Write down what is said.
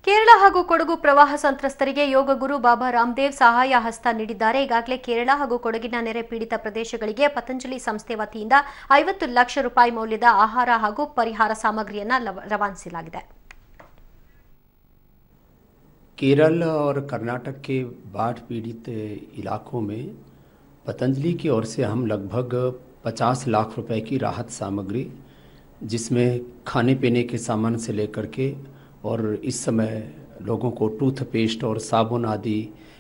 ಕೇರಳ ಹಾಗೂ ಕೊಡಗು ಪ್ರವಾಹ ಸಂತ್ರಸ್ತರಿಗೆ ಯೋಗ ಗುರು ಬಾಬಾ ರಾಮದೇವ್ ಸಹಾಯ ಹಸ್ತ ನೀಡಿದ್ದಾರೆ ಈಗಾಗಲೇ ಕೇರಳ ಹಾಗೂ ಕೊಡಗಿನ ನೆರೆ ಪೀಡಿತ ಪ್ರದೇಶಗಳಿಗೆ ಪತಂಜಲಿ ಸಂಸ್ಥೆ ವತಿಯಿಂದ ಐವತ್ತು ಲಕ್ಷ ರೂಪಾಯಿ ಮೌಲ್ಯದ ಆಹಾರ ಹಾಗೂ ಪರಿಹಾರ ಸಾಮಗ್ರಿಯನ್ನ ಲವ- ರವಾನಿಸಲಾಗಿದೆ केरल और कर्नाटक के बाढ़ पीड़ित इलाकों में पतंजलि की ओर से हम लगभग 50 लाख रुपए की राहत सामग्री जिसमें खाने पीने के सामान से लेकर के और इस समय लोगों को टूथपेस्ट और साबुन आदि